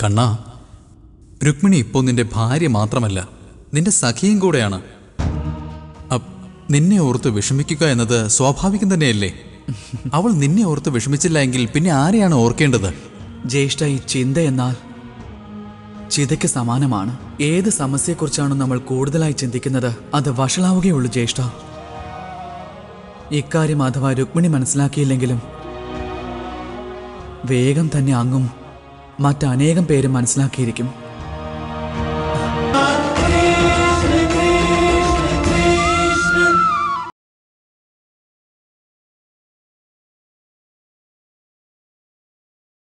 കണ്ണാ രുക്മിണി ഇപ്പോൾ നിന്റെ ഭാര്യ മാത്രമല്ല നിന്റെ സഖിയും കൂടെയാണ് അപ്പ് നിന്നെ ഓർത്ത് വിഷമിക്കുക എന്നത് സ്വാഭാവികം തന്നെയല്ലേ അവൾ നിന്നെ ഓർത്ത് വിഷമിച്ചില്ല എങ്കിൽ പിന്നെ ആരെയാണ് ഓർക്കേണ്ടത് ജ്യേഷ്ഠ ഈ ചിന്ത എന്നാൽ ചിതയ്ക്ക് സമാനമാണ് ഏത് സമസ്യയെക്കുറിച്ചാണ് നമ്മൾ കൂടുതലായി ചിന്തിക്കുന്നത് അത് വഷളാവുകയുള്ളൂ ജ്യേഷ്ഠ ഇക്കാര്യം അഥവാ രുക്മിണി മനസ്സിലാക്കിയില്ലെങ്കിലും വേഗം തന്നെ അങ്ങും മറ്റനേകം പേര് മനസ്സിലാക്കിയിരിക്കും